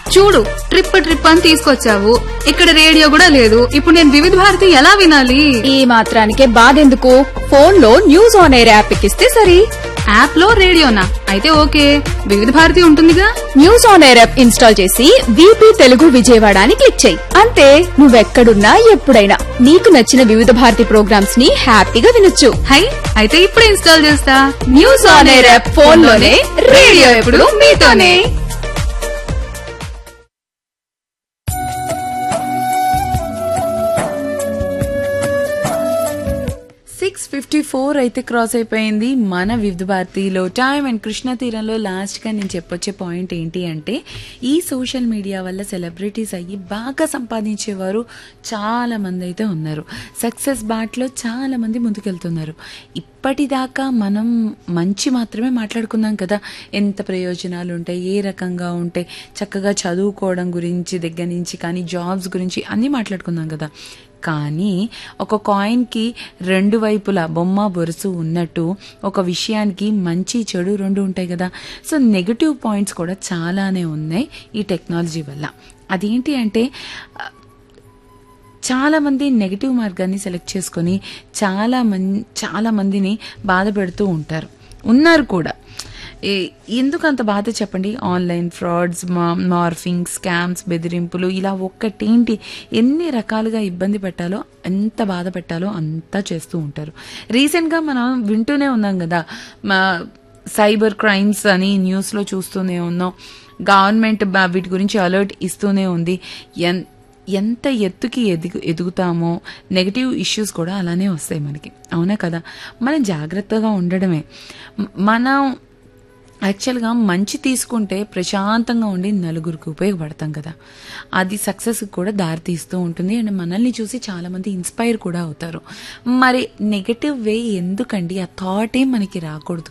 చూడు trip trip అని తీసుకొచ్చావు ఇక్కడ రేడియో కూడా లేదు ఇప్పుడు నేను వివిధ భారతి ఎలా వినాలి ఈ మాత్రానికే బాధెందుకు ఫోన్ లో న్యూస్ ఆన్ ఎయిర్ యాప్ ఎక్కిస్తే సరి యాప్ లో రేడియోనా అయితే ఓకే వివిధ భారతి ఉంటుందిగా news on air app install చేసి వీపీ తెలుగు విజయవాడ అని క్లిక్ చేయి అంతే నువ్వెక్కడున్నా ఎప్పుడైనా నీకు నచ్చిన వివిధ భారతి ప్రోగ్రామ్స్ ని హ్యాపీగా వినొచ్చు హై అయితే ఇప్పుడే ఇన్స్టాల్ చేస్తా news on air app phone లోనే రేడియో ఎప్పుడు మీతోనే సిక్స్ ఫిఫ్టీ ఫోర్ అయితే క్రాస్ అయిపోయింది మన వివిధ భారతిలో టైం అండ్ కృష్ణ తీరంలో లాస్ట్గా నేను చెప్పొచ్చే పాయింట్ ఏంటి అంటే ఈ సోషల్ మీడియా వల్ల సెలబ్రిటీస్ అయ్యి బాగా సంపాదించేవారు చాలా మంది అయితే ఉన్నారు సక్సెస్ బాట్లో చాలా మంది ముందుకెళ్తున్నారు ఇప్పటిదాకా మనం మంచి మాత్రమే మాట్లాడుకున్నాం కదా ఎంత ప్రయోజనాలు ఉంటాయి ఏ రకంగా ఉంటాయి చక్కగా చదువుకోవడం గురించి దగ్గర నుంచి కానీ జాబ్స్ గురించి అన్నీ మాట్లాడుకున్నాం కదా కానీ ఒక కాయిన్కి రెండు వైపులా బొమ్మ బొరుసు ఉన్నట్టు ఒక విషయానికి మంచి చెడు రెండు ఉంటాయి కదా సో నెగటివ్ పాయింట్స్ కూడా చాలానే ఉన్నాయి ఈ టెక్నాలజీ వల్ల అదేంటి అంటే ఆ, చాలా మంది నెగిటివ్ మార్గాన్ని సెలెక్ట్ చేసుకొని చాలా మంది చాలా మందిని బాధ పెడుతూ ఉంటారు ఉన్నారు కూడా ఏ- ఎందుకు అంత బాధ చెప్పండి ఆన్లైన్ ఫ్రాడ్స్ మార్ఫింగ్ స్కామ్స్ బెదిరింపులు ఇలా ఒక్కటేంటి ఎన్ని రకాలుగా ఇబ్బంది పెట్టాలో ఎంత బాధ పెట్టాలో అంతా చేస్తూ ఉంటారు రీసెంట్గా మనం వింటూనే ఉన్నాం కదా మా సైబర్ క్రైమ్స్ అని న్యూస్లో చూస్తూనే ఉన్నాం గవర్నమెంట్ బా- వీటి గురించి అలర్ట్ ఇస్తూనే ఉంది ఎన్ ఎంత ఎత్తుకి ఎదుగు ఎదుగుతామో నెగటివ్ ఇష్యూస్ కూడా అలానే వస్తాయి మనకి అవునా కదా మనం జాగ్రత్తగా ఉండడమే మ- మనం యాక్చువల్గా మంచి తీసుకుంటే ప్రశాంతంగా ఉండి నలుగురికి ఉపయోగపడతాం కదా అది సక్సెస్ కూడా దారి తీస్తూ ఉంటుంది అండ్ మనల్ని చూసి చాలా మంది ఇన్స్పైర్ కూడా అవుతారు మరి నెగటివ్ వే ఎందుకండి ఆ థాటే మనకి రాకూడదు